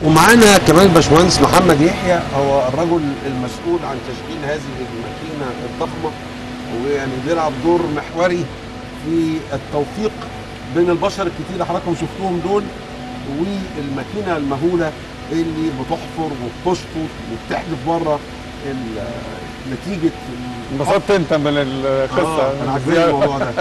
ومعانا كمان الباشمهندس محمد يحيى هو الرجل المسؤول عن تشغيل هذه الماكينه الضخمه ويعني بيلعب دور محوري في التوفيق بين البشر الكتير اللي حضراتكم شفتوهم دول والماكينه المهوله اللي بتحفر وبتشفط وبتحدف بره ال- نتيجه انبسطت انت من القصه آه انا عاجبني الموضوع ده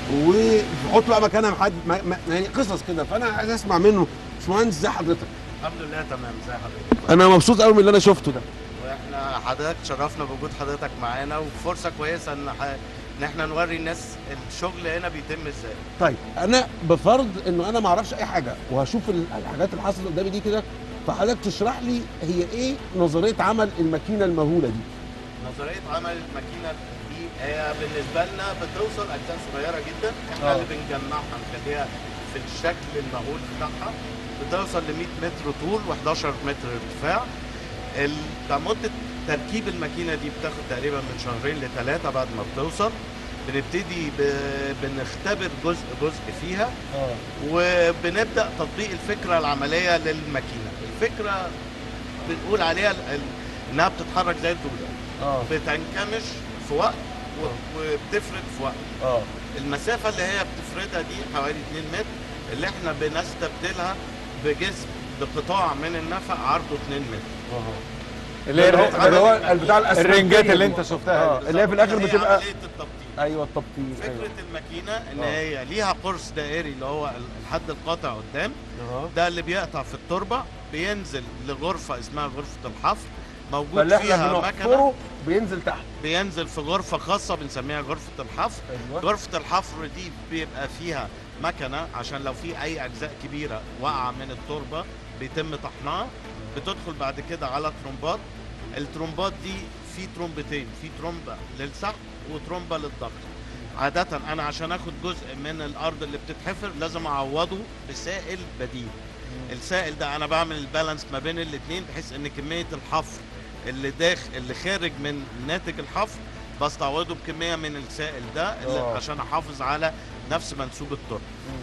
وحط بقى مكانها حد ما ما يعني قصص كده فانا عايز اسمع منه باشمهندس ازي حضرتك الحمد لله تمام زي حضرتك انا مبسوط قوي من اللي انا شفته ده واحنا حضرتك شرفنا بوجود حضرتك معانا وفرصه كويسه ان ح... ان احنا نوري الناس الشغل هنا بيتم ازاي طيب انا بفرض انه انا ما اعرفش اي حاجه وهشوف ال- الحاجات اللي حصلت قدامي دي كده فحضرتك تشرح لي هي ايه نظريه عمل الماكينه المهوله دي نظريه عمل الماكينه دي هي بالنسبه لنا بتوصل اجزاء صغيره جدا احنا آه. اللي بنجمعها نخليها في الشكل المهول بتاعها بتوصل ل 100 متر طول و11 متر ارتفاع ال- كمده تركيب الماكينه دي بتاخد تقريبا من شهرين لثلاثه بعد ما بتوصل بنبتدي ب... بنختبر جزء جزء فيها وبنبدا تطبيق الفكره العمليه للماكينه الفكره بنقول عليها ال- ال- انها بتتحرك زي الدوده اه بتنكمش في وقت و- وبتفرد في وقت اه المسافه اللي هي بتفردها دي حوالي 2 متر اللي احنا بنستبدلها بجسم بقطاع من النفق عرضه 2 متر اللي هي اللي هو- اللي هو الرنجات البتاع الاسمنتية الرنجات دي. اللي انت شفتها اه دي. اللي هي في الاخر هي بتبقى عمليه التبطيط ايوه التبطيط فكره ايوه الماكينه ان آه. هي ليها قرص دائري اللي هو الحد القاطع قدام اه ده اللي بيقطع في التربه بينزل لغرفه اسمها غرفه الحفر موجود فاللي احنا فيها مكنه بنحفره بينزل تحت بينزل في غرفه خاصه بنسميها غرفه الحفر ايوه غرفه الحفر دي بيبقى فيها مكنه عشان لو في اي اجزاء كبيره واقعه من التربه بيتم طحنها بتدخل بعد كده على ترومبات الترومبات دي في ترومبتين في ترومبه للسحب وترومبه للضغط عادة أنا عشان آخد جزء من الأرض اللي بتتحفر لازم أعوضه بسائل بديل. السائل ده أنا بعمل البالانس ما بين الاتنين بحيث إن كمية الحفر اللي داخل اللي خارج من ناتج الحفر بستعوضه بكمية من السائل ده اللي آه. عشان أحافظ على نفس منسوب التربة.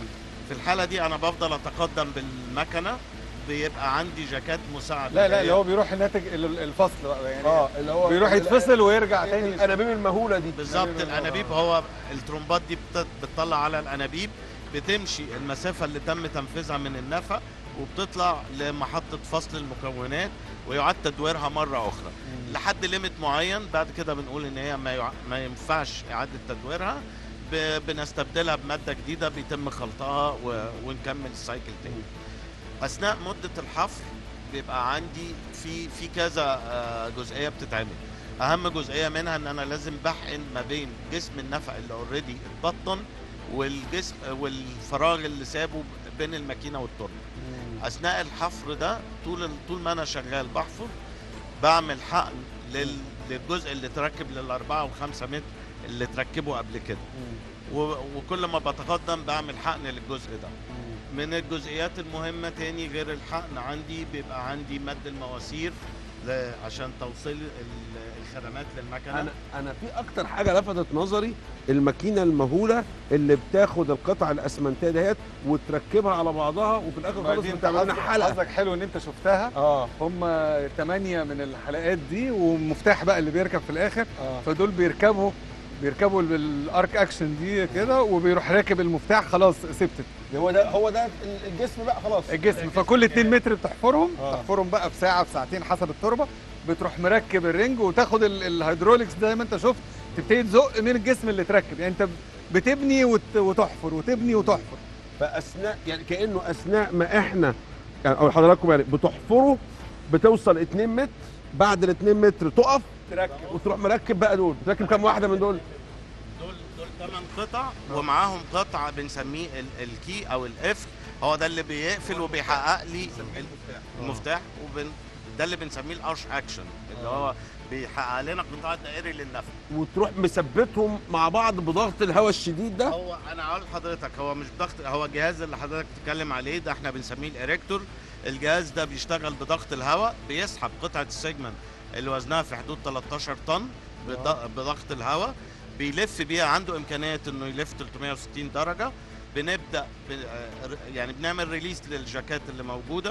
في الحالة دي أنا بفضل أتقدم بالمكنة بيبقى عندي جاكات مساعدة لا لا اللي هو بيروح الناتج ال- الفصل بقى يعني اه اللي هو بيروح يتفصل ويرجع تاني الانابيب المهوله دي بالظبط الانابيب هو الترومبات دي بت- بتطلع على الانابيب بتمشي المسافه اللي تم تنفيذها من النفق وبتطلع لمحطه فصل المكونات ويعاد تدويرها مره اخرى لحد ليميت معين بعد كده بنقول ان هي ما, يع... ما ينفعش اعاده تدويرها ب... بنستبدلها بماده جديده بيتم خلطها و... ونكمل السايكل تاني اثناء مده الحفر بيبقى عندي في في كذا آه، جزئيه بتتعمل اهم جزئيه منها ان انا لازم بحقن ما بين جسم النفق اللي اوريدي اتبطن والجسم والفراغ اللي سابه بين الماكينه والتربه اثناء الحفر ده طول طول ما انا شغال بحفر بعمل حقن لل- للجزء اللي تركب للأربعة وخمسة متر اللي تركبه قبل كده و- وكل ما بتقدم بعمل حقن للجزء ده من الجزئيات المهمة تاني غير الحقن عندي بيبقى عندي مد المواسير ل- عشان توصيل ال- الخدمات للمكنة انا انا في اكتر حاجه لفتت نظري الماكينه المهوله اللي بتاخد القطع الاسمنتيه ديت وتركبها على بعضها وفي الاخر ما خالص دي انت بتعمل لنا حظك- حلقه حظك حلو ان انت شفتها اه هم ثمانية من الحلقات دي ومفتاح بقى اللي بيركب في الاخر اه فدول بيركبوا بيركبوا ال- الارك اكشن دي كده وبيروح راكب المفتاح خلاص سبتت هو ده هو ده الجسم بقى خلاص الجسم فكل 2 متر بتحفرهم آه. تحفرهم بقى في ساعه في ساعتين حسب التربه بتروح مركب الرنج وتاخد ال- الهيدروليكس ده زي ما انت شفت تبتدي تزق من الجسم اللي تركب يعني انت بتبني وت- وتحفر وتبني وتحفر فاثناء يعني كانه اثناء ما احنا يعني او حضراتكم يعني بتحفروا بتوصل 2 متر بعد ال 2 متر تقف تركب وتروح مركب بقى دول تركب كام واحده من دول دول دول ثمان قطع ومعاهم قطعة بنسميه ال- الكي او القفل هو ده اللي بيقفل وبيحقق لي ال- المفتاح وبن ده اللي بنسميه الارش اكشن اللي هو بيحقق لنا قطاع دائري للنفق وتروح مثبتهم مع بعض بضغط الهواء الشديد ده هو انا هقول لحضرتك هو مش ضغط هو الجهاز اللي حضرتك بتتكلم عليه ده احنا بنسميه الاريكتور الجهاز ده بيشتغل بضغط الهواء بيسحب قطعه السيجمنت اللي وزنها في حدود 13 طن بض- بضغط الهواء بيلف بيها عنده امكانيه انه يلف 360 درجه بنبدا ب- يعني بنعمل ريليس للجاكات اللي موجوده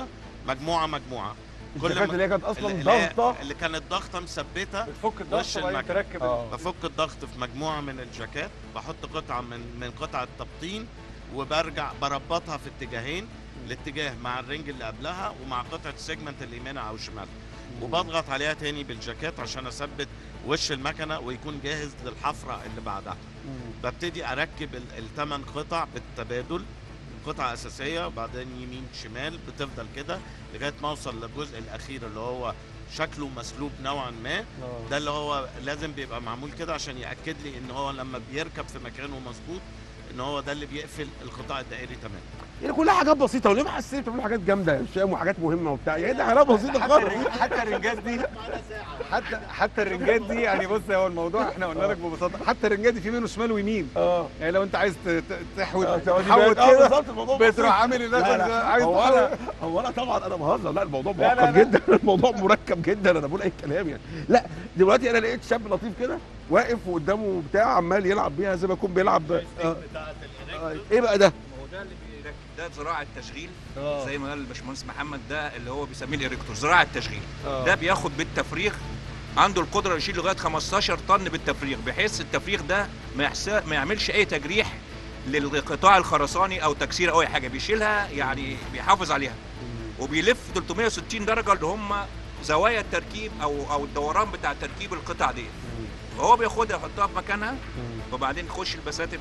مجموعه مجموعه الجاكيت اللي هي كانت اصلا اللي- اللي هي- ضغطه اللي كانت ضغطه مثبته بتفك وش الضغط وبعدين المكنة. تركب اه بفك الضغط في مجموعه من الجاكيت بحط قطعه من من قطع التبطين وبرجع بربطها في اتجاهين الاتجاه مع الرنج اللي قبلها ومع قطعه السيجمنت اللي يمينها او شمالها وبضغط عليها تاني بالجاكيت عشان اثبت وش المكنه ويكون جاهز للحفره اللي بعدها ببتدي اركب الثمان قطع بالتبادل قطعة أساسية وبعدين يمين شمال بتفضل كده لغاية ما أوصل للجزء الأخير اللي هو شكله مسلوب نوعا ما ده اللي هو لازم بيبقى معمول كده عشان يأكد لي إن هو لما بيركب في مكانه مظبوط إن هو ده اللي بيقفل القطاع الدائري تمام يعني كلها حاجات بسيطه وليه محسين بتعملوا حاجات جامده يا هشام وحاجات مهمه وبتاع يعني ده حاجات بسيطه حتى خالص الرنج- حتى الرنجات دي حتى حتى الرنجات دي يعني بص هو الموضوع احنا قلنا لك ببساطه حتى الرنجات دي في منه شمال ويمين اه يعني لو انت عايز ت- ت- تحود آه، تحود آه، كده بالظبط الموضوع بسيط. بتروح عامل لا الناس لا عايز هو تحود. انا هو انا طبعا انا بهزر لا الموضوع لا، لا، معقد لا. جدا الموضوع مركب جدا انا بقول اي كلام يعني لا دلوقتي انا لقيت شاب لطيف كده واقف وقدامه بتاع عمال يلعب بيها زي ما يكون بيلعب آه، آه، ايه بقى ده؟ هو ده اللي بيركب ده زراعة تشغيل آه. زي ما قال الباشمهندس محمد ده اللي هو بيسميه الإريكتور زراعة تشغيل آه. ده بياخد بالتفريغ عنده القدرة يشيل لغاية 15 طن بالتفريغ بحيث التفريغ ده ما, يحسا ما يعملش أي تجريح للقطاع الخرساني أو تكسير أو أي حاجة بيشيلها يعني بيحافظ عليها وبيلف 360 درجة اللي هم زوايا التركيب أو أو الدوران بتاع تركيب القطع دي فهو بياخدها يحطها في مكانها وبعدين يخش البساتم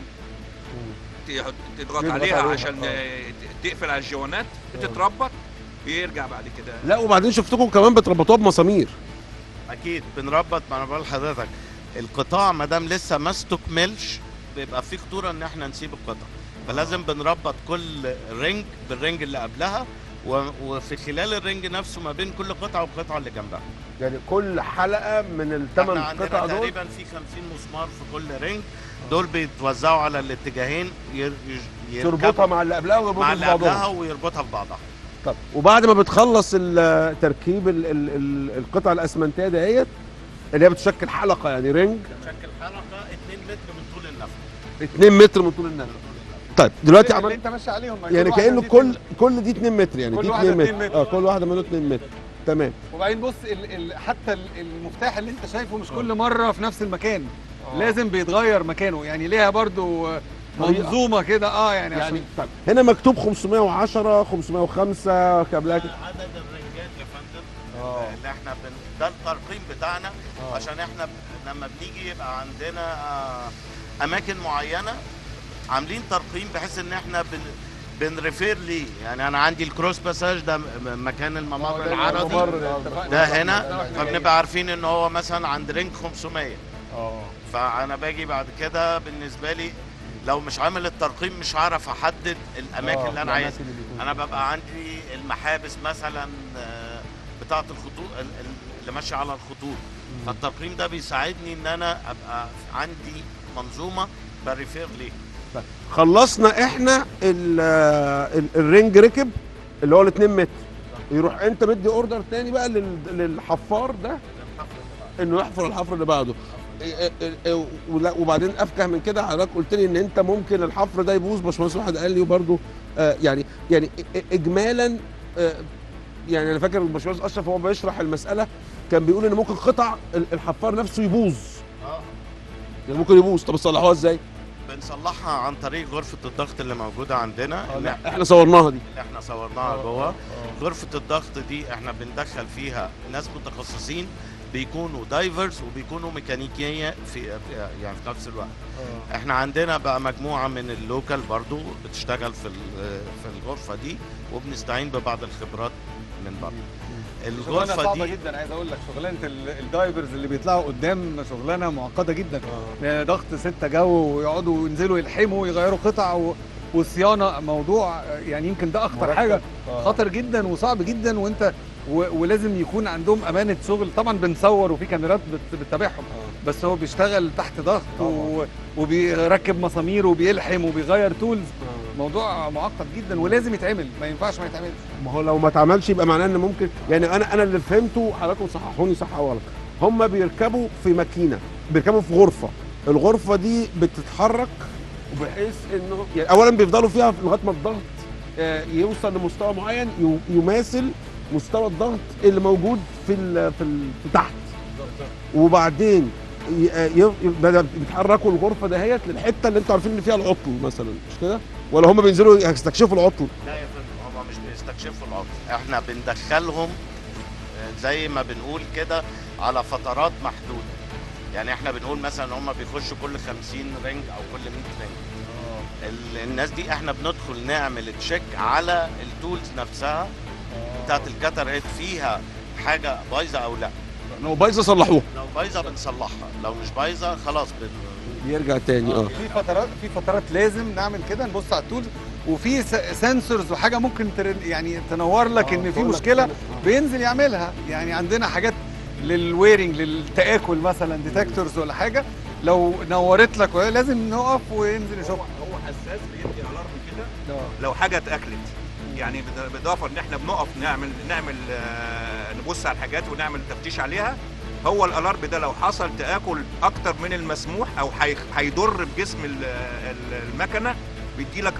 تحط- تضغط يضغط عليها عليها، عشان آه. آه، ت- تقفل على الجوانات بتتربط بيرجع بعد كده لا وبعدين شفتكم كمان بتربطوها بمسامير اكيد بنربط ما انا بقول لحضرتك القطاع ما دام لسه ما استكملش بيبقى في خطوره ان احنا نسيب القطع فلازم بنربط كل رنج بالرنج اللي قبلها و- وفي خلال الرنج نفسه ما بين كل قطعه والقطعه اللي جنبها يعني كل حلقه من احنا الثمان عندنا قطع دول تقريبا في 50 مسمار في كل رنج دول بيتوزعوا على الاتجاهين ير- ير- تربطها يركبوا مع اللي قبلها مع ويربطها اللي ببعضهم قبلها ويربطها ببعضها طب وبعد ما بتخلص ال- تركيب ال- ال- ال- القطع الاسمنتيه ديت اللي هي بتشكل حلقه يعني رنج شكل حلقه 2 متر من طول النفق 2 متر من طول النفق طيب دلوقتي اللي عمل انت ماشي عليهم ما يعني كل واحدة كانه دي كل اتنين. كل دي 2 متر يعني كل دي واحدة 2 اتنين متر متر. اه كل واحده منه 2 متر تمام وبعدين بص ال ال حتى ال- المفتاح اللي انت شايفه مش كل مره في نفس المكان لازم بيتغير مكانه يعني ليها برضو آه، طريقة. منظومه كده اه يعني, يعني عشان طيب هنا مكتوب 510 505 قبلها كده عدد الرنجات يا فندم اه اللي احنا بن... ده الترقيم بتاعنا آه. عشان احنا ب... لما بنيجي يبقى عندنا آه، اماكن معينه عاملين ترقيم بحيث ان احنا بن... بنريفير ليه يعني انا عندي الكروس باساج ده م- مكان الممر العرضي ده هنا فبنبقى عارفين ان هو مثلا عند رينج 500 اه فانا باجي بعد كده بالنسبه لي لو مش عامل الترقيم مش هعرف احدد الاماكن اللي انا عايزها انا ببقى عندي المحابس مثلا آه، بتاعه الخطوط ال- ال- اللي ماشيه على الخطوط فالترقيم ده بيساعدني ان انا ابقى عندي منظومه بريفير ليه خلصنا احنا ال ال الرينج ركب اللي هو ال 2 متر يروح انت مدي اوردر تاني بقى لل- للحفار ده انه يحفر الحفر اللي بعده إيه إيه إيه إيه ولا- وبعدين افكه من كده حضرتك قلت لي ان انت ممكن الحفر ده يبوظ باشمهندس واحد قال لي وبرده آه يعني يعني إ- إ- اجمالا آه يعني انا فاكر الباشمهندس اشرف وهو بيشرح المساله كان بيقول ان ممكن قطع ال- الحفار نفسه يبوظ يعني ممكن يبوظ طب تصلحوها ازاي؟ بنصلحها عن طريق غرفه الضغط اللي موجوده عندنا اللي لا احنا صورناها دي اللي احنا صورناها جوه غرفه الضغط دي احنا بندخل فيها ناس متخصصين بيكونوا دايفرز وبيكونوا ميكانيكيه في في- يعني في نفس الوقت احنا عندنا بقى مجموعه من اللوكال برضو بتشتغل في ال- في الغرفه دي وبنستعين ببعض الخبرات من بره شغلانه الغرفه صعبه دي جدا عايز اقول لك شغلانه ال- الدايفرز اللي بيطلعوا قدام شغلانه معقده جدا يعني ضغط ستة جو ويقعدوا ينزلوا يلحموا ويغيروا قطع و... والصيانه موضوع يعني يمكن ده اخطر مركب. حاجه آه. خطر جدا وصعب جدا وانت و... ولازم يكون عندهم امانه شغل طبعا بنصور وفي كاميرات بت... بتتابعهم بس هو بيشتغل تحت ضغط و... وبيركب مسامير وبيلحم وبيغير تولز موضوع معقد جدا ولازم يتعمل ما ينفعش ما يتعملش ما هو لو ما اتعملش يبقى معناه ان ممكن يعني انا انا اللي فهمته حضراتكم صححوني صح او غلط هم بيركبوا في ماكينه بيركبوا في غرفه الغرفه دي بتتحرك بحيث انه يعني اولا بيفضلوا فيها لغايه ما الضغط آه، يوصل لمستوى معين يو- يماثل مستوى الضغط اللي موجود في ال في, ال في تحت وبعدين ي- ي- بدأ بيتحركوا الغرفه دهيت للحته اللي انتوا عارفين ان فيها العطل مثلا مش كده ولا هم بينزلوا يستكشفوا العطل لا يا فندم هم مش بيستكشفوا العطل احنا بندخلهم آه، زي ما بنقول كده على فترات محدوده يعني احنا بنقول مثلا هم بيخشوا كل 50 رينج او كل 100 رينج ال- الناس دي احنا بندخل نعمل تشيك على التولز نفسها بتاعت الكتر هيد فيها حاجه بايظه او لا لو بايظه صلحوها لو بايظه بنصلحها لو مش بايظه خلاص بن... يرجع تاني اه في فترات في فترات لازم نعمل كده نبص على التولز وفي سنسورز وحاجه ممكن تر... يعني تنور لك ان في مشكله بينزل يعملها يعني عندنا حاجات للويرنج للتاكل مثلا ديتكتورز ولا حاجه لو نورت لك وهي لازم نقف وينزل يشوفها هو حساس بيدي الارم كده لو حاجه اتاكلت يعني بد- بالاضافه ان احنا بنقف نعمل نعمل آه، نبص على الحاجات ونعمل تفتيش عليها هو الالارم ده لو حصل تاكل اكتر من المسموح او هي- هيضر بجسم ال- ال- المكنه بيدي لك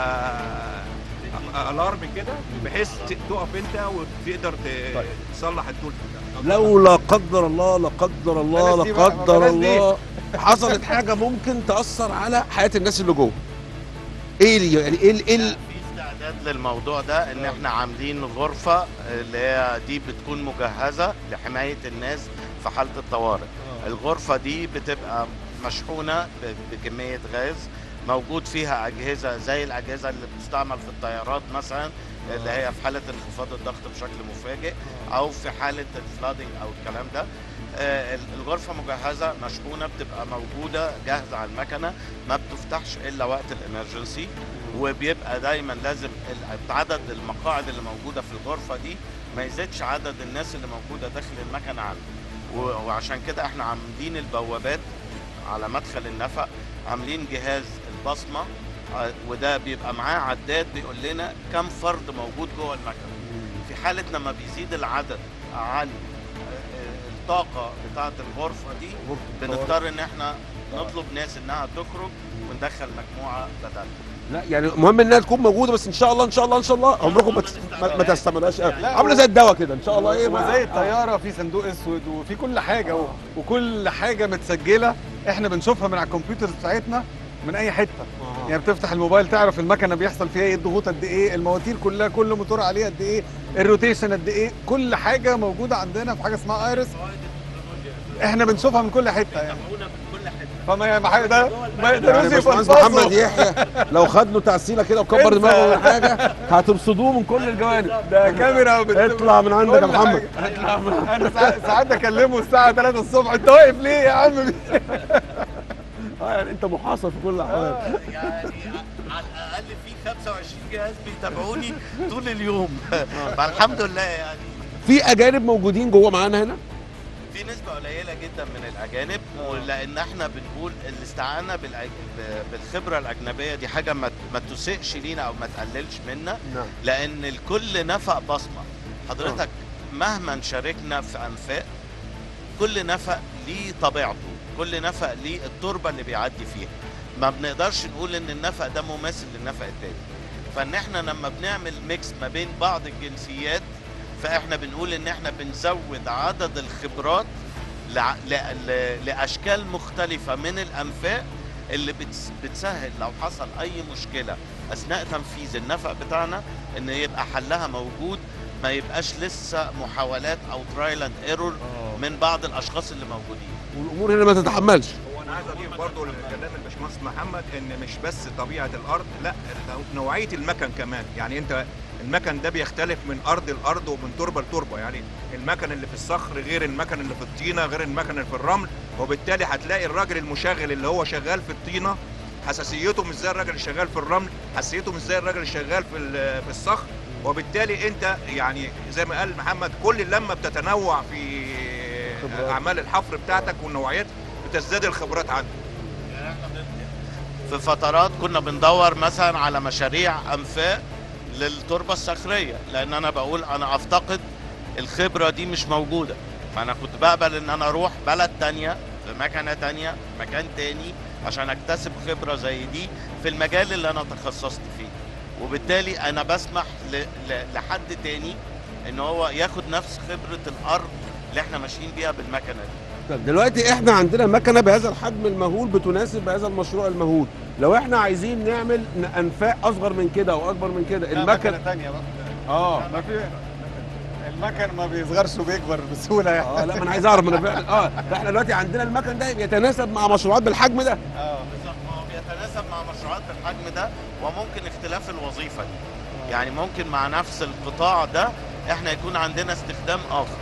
الارم كده بحيث ت- تقف انت وتقدر ت- طيب. تصلح التول لو لا قدر الله لا قدر الله بلاش دي لا بقى، قدر بلاش دي. الله حصلت حاجه ممكن تاثر على حياه الناس اللي جوه ايه اللي يعني ايه ال- ايه ال- في استعداد للموضوع ده ان احنا عاملين غرفه اللي هي دي بتكون مجهزه لحمايه الناس في حاله الطوارئ الغرفه دي بتبقى مشحونه ب- بكميه غاز موجود فيها اجهزه زي الاجهزه اللي بتستعمل في الطيارات مثلا اللي هي في حاله انخفاض الضغط بشكل مفاجئ او في حاله الفلادنج او الكلام ده آه، الغرفه مجهزه مشحونه بتبقى موجوده جاهزه على المكنه ما بتفتحش الا وقت الامرجنسي وبيبقى دايما لازم ال- عدد المقاعد اللي موجوده في الغرفه دي ما يزيدش عدد الناس اللي موجوده داخل المكنه عنه و- وعشان كده احنا عاملين البوابات على مدخل النفق عاملين جهاز البصمه ع- وده بيبقى معاه عداد بيقول لنا كم فرد موجود جوه المكنه في حاله لما بيزيد العدد عن آه، آه، الطاقه بتاعه الغرفه دي بنضطر ان احنا نطلب ناس انها تخرج وندخل مجموعه بدل لا يعني المهم انها تكون موجوده بس ان شاء الله ان شاء الله ان شاء الله عمركم ما تس- ما- ما تستعملوهاش لا، عامله زي الدواء كده ان شاء الله ايه وزي الطياره في صندوق اسود وفي كل حاجه و... وكل حاجه متسجله احنا بنشوفها من على الكمبيوترز بتاعتنا من اي حته يعني بتفتح الموبايل تعرف المكنه بيحصل فيها ايه الضغوط قد ايه المواتير كلها كل موتور عليه قد ايه الروتيشن قد ايه كل حاجه موجوده عندنا في حاجه اسمها ايرس احنا بنشوفها من كل حته يعني فما ما حاجه ده ما يعني يقدروش باشمهندس يفلفصوا. محمد يحيى لو خد له تعسيله كده وكبر انسى. دماغه ولا حاجه هتبصدوه من كل الجوانب ده كاميرا وبت- اطلع من عندك يا كل محمد حاجة. انا ساعات ساعات اكلمه الساعه 3 الصبح انت واقف ليه يا عم اه يعني انت محاصر في كل الاحوال يعني على الاقل في 25 جهاز بيتابعوني طول اليوم فالحمد لله يعني في اجانب موجودين جوه معانا هنا في نسبة قليلة جدا من الأجانب ولأن احنا بنقول الاستعانة بالأج... ب- بالخبرة الأجنبية دي حاجة ما, ما تسئش لينا أو ما تقللش منا نعم لأن الكل نفق بصمة حضرتك مهما شاركنا في أنفاق كل نفق ليه طبيعته كل نفق ليه التربة اللي بيعدي فيها ما بنقدرش نقول ان النفق ده مماثل للنفق التاني فان احنا لما بنعمل ميكس ما بين بعض الجنسيات فاحنا بنقول ان احنا بنزود عدد الخبرات لع... ل... ل... لاشكال مختلفة من الانفاق اللي بتس... بتسهل لو حصل اي مشكلة اثناء تنفيذ النفق بتاعنا ان يبقى حلها موجود ما يبقاش لسه محاولات او ترايل اند ايرور من بعض الاشخاص اللي موجودين والامور هنا ما تتحملش هو انا عايز اضيف برضه لكلام الباشمهندس محمد ان مش بس طبيعه الارض لا نوعيه المكن كمان يعني انت المكن ده بيختلف من ارض لارض ومن تربه لتربه يعني المكن اللي في الصخر غير المكن اللي في الطينه غير المكن اللي في الرمل وبالتالي هتلاقي الراجل المشغل اللي هو شغال في الطينه حساسيته مش زي الراجل اللي شغال في الرمل حساسيته مش زي الراجل اللي شغال في ال- في الصخر وبالتالي انت يعني زي ما قال محمد كل لما بتتنوع في خبرات. اعمال الحفر بتاعتك والنوعيات بتزداد الخبرات عندك في فترات كنا بندور مثلا على مشاريع انفاق للتربه الصخريه لان انا بقول انا افتقد الخبره دي مش موجوده فانا كنت بقبل ان انا اروح بلد تانية في مكنه تانية مكان تاني عشان اكتسب خبره زي دي في المجال اللي انا تخصصت فيه وبالتالي انا بسمح ل... ل... لحد تاني ان هو ياخد نفس خبره الارض اللي احنا ماشيين بيها بالمكنه دي طب دلوقتي احنا عندنا مكنه بهذا الحجم المهول بتناسب هذا المشروع المهول لو احنا عايزين نعمل ن- انفاق اصغر من كده او اكبر من كده المكنه ثانيه بقى اه ما في المكن ما بيصغرش وبيكبر بسهوله يعني اه لا ما انا عايز اعرف ما انا فعلا اه فاحنا دلوقتي عندنا المكن ده يتناسب مع مشروعات بالحجم ده اه بالظبط ما هو بيتناسب مع مشروعات بالحجم ده وممكن اختلاف الوظيفه دي يعني ممكن مع نفس القطاع ده احنا يكون عندنا استخدام اخر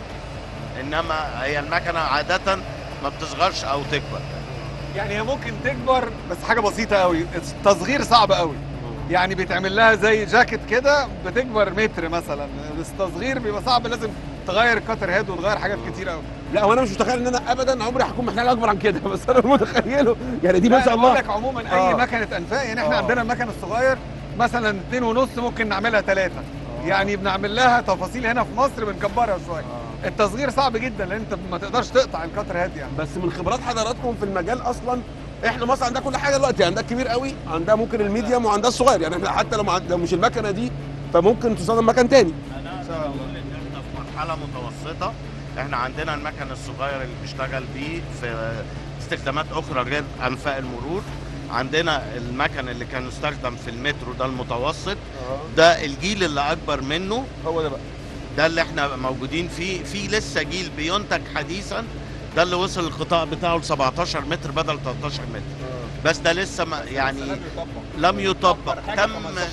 انما هي المكنه عاده ما بتصغرش او تكبر يعني هي ممكن تكبر بس حاجه بسيطه قوي التصغير صعب قوي يعني بيتعمل لها زي جاكيت كده بتكبر متر مثلا بس التصغير بيبقى صعب لازم تغير الكاتر هيد وتغير حاجات كتير قوي لا وانا مش متخيل ان انا ابدا عمري هكون محتاج اكبر عن كده بس انا متخيله يعني دي ما شاء بقول الله لك عموما اي آه. مكنه انفاق يعني احنا آه. عندنا المكن الصغير مثلا اتنين ونص ممكن نعملها ثلاثة يعني بنعمل لها تفاصيل هنا في مصر بنكبرها شويه التصغير صعب جدا لان انت ما تقدرش تقطع الكاتر هيد يعني بس من خبرات حضراتكم في المجال اصلا احنا مصر عندها كل حاجه دلوقتي عندها الكبير قوي عندها ممكن الميديوم وعندها الصغير يعني احنا حتى لو, مع- لو مش المكنه دي فممكن تستخدم مكان تاني انا بقول ان احنا في مرحله متوسطه احنا عندنا المكن الصغير اللي بيشتغل بيه في استخدامات اخرى غير انفاق المرور عندنا المكن اللي كان يستخدم في المترو ده المتوسط ده الجيل اللي اكبر منه هو ده بقى ده اللي احنا موجودين فيه في لسه جيل بينتج حديثا ده اللي وصل القطاع بتاعه ل 17 متر بدل 13 متر بس ده لسه ما يعني لم يطبق تم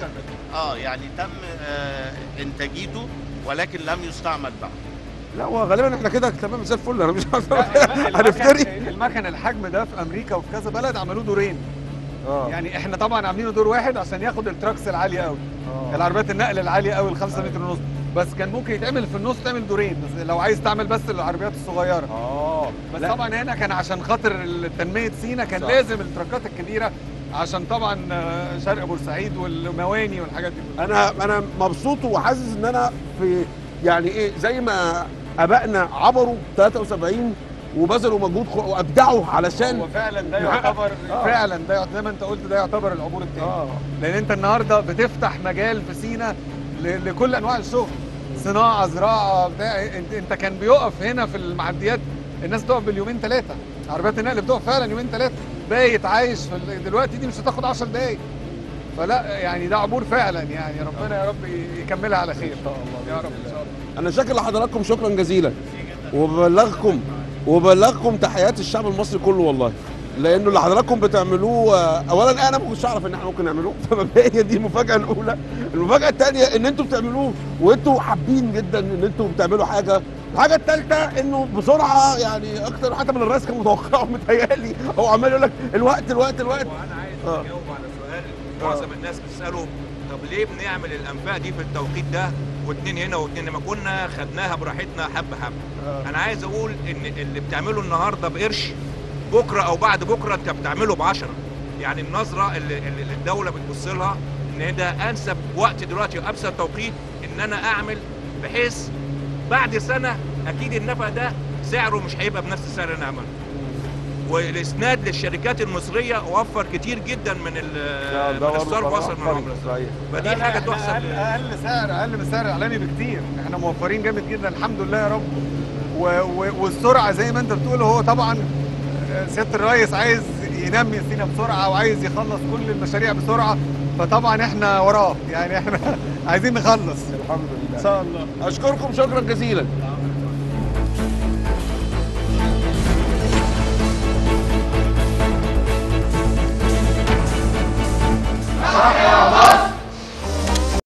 اه يعني تم آه انتاجيته ولكن لم يستعمل بعد لا هو غالبا احنا كده تمام زي الفل انا مش عارف لا، هنفتري المكن المكن الحجم ده في امريكا وفي كذا بلد عملوه دورين اه يعني احنا طبعا عاملينه دور واحد عشان ياخد التراكس العاليه قوي آه. العربيات النقل العاليه قوي الخمسة متر ونص بس كان ممكن يتعمل في النص تعمل دورين بس لو عايز تعمل بس العربيات الصغيره اه بس لا. طبعا هنا كان عشان خاطر تنميه سينا كان صح. لازم التراكات الكبيره عشان طبعا آه، شرق بورسعيد والمواني والحاجات دي كلها. انا انا مبسوط وحاسس ان انا في يعني ايه زي ما ابائنا عبروا 73 وبذلوا مجهود خ- وابدعوا علشان هو فعلا ده نحقق- يعتبر آه. فعلا ده يعتبر زي ما انت قلت ده يعتبر العبور التاني اه لان انت النهارده بتفتح مجال في سينا ل- لكل انواع الشغل صناعه زراعه بتاع انت, انت كان بيقف هنا في المعديات الناس تقف باليومين ثلاثه عربيات النقل بتقف فعلا يومين ثلاثه بايت عايش في ال- دلوقتي دي مش هتاخد 10 دقايق فلا يعني ده عبور فعلا يعني ربنا يا رب يكملها على خير يا رب ان شاء الله انا شاكر لحضراتكم شكرا جزيلا وببلغكم وببلغكم تحيات الشعب المصري كله والله لانه اللي حضراتكم بتعملوه آه، اولا انا ما كنتش اعرف ان احنا ممكن نعملوه فمبدئيا دي المفاجاه الاولى المفاجاه الثانيه ان انتوا بتعملوه وانتوا حابين جدا ان انتوا بتعملوا حاجه الحاجه الثالثه انه بسرعه يعني اكتر حتى من الرئيس كان متوقعه متهيألي هو عمال يقول لك الوقت الوقت الوقت وانا عايز آه. اجاوب على سؤال معظم الناس بتساله طب ليه بنعمل الانفاق دي في التوقيت ده واتنين هنا واتنين ما كنا خدناها براحتنا حبه حبه انا عايز اقول ان اللي بتعمله النهارده بقرش بكره او بعد بكره انت بتعمله بعشرة يعني النظره اللي, اللي الدوله بتبص لها ان ده انسب وقت دلوقتي وانسب توقيت ان انا اعمل بحيث بعد سنه اكيد النفع ده سعره مش هيبقى بنفس السعر اللي انا عمله والاسناد للشركات المصريه وفر كتير جدا من ال- من الصرف وصل من العمله فدي لا، لا، حاجه إحنا تحسب اقل لل- اقل سعر اقل من السعر الاعلامي بكتير احنا موفرين جامد جدا الحمد لله يا رب و... و... والسرعه زي ما انت بتقول هو طبعا آه، سياده الرئيس عايز ينمي سينا بسرعه وعايز يخلص كل المشاريع بسرعه فطبعا احنا وراه يعني احنا عايزين نخلص الحمد ان لله شاء الله اشكركم شكرا جزيلا صح يا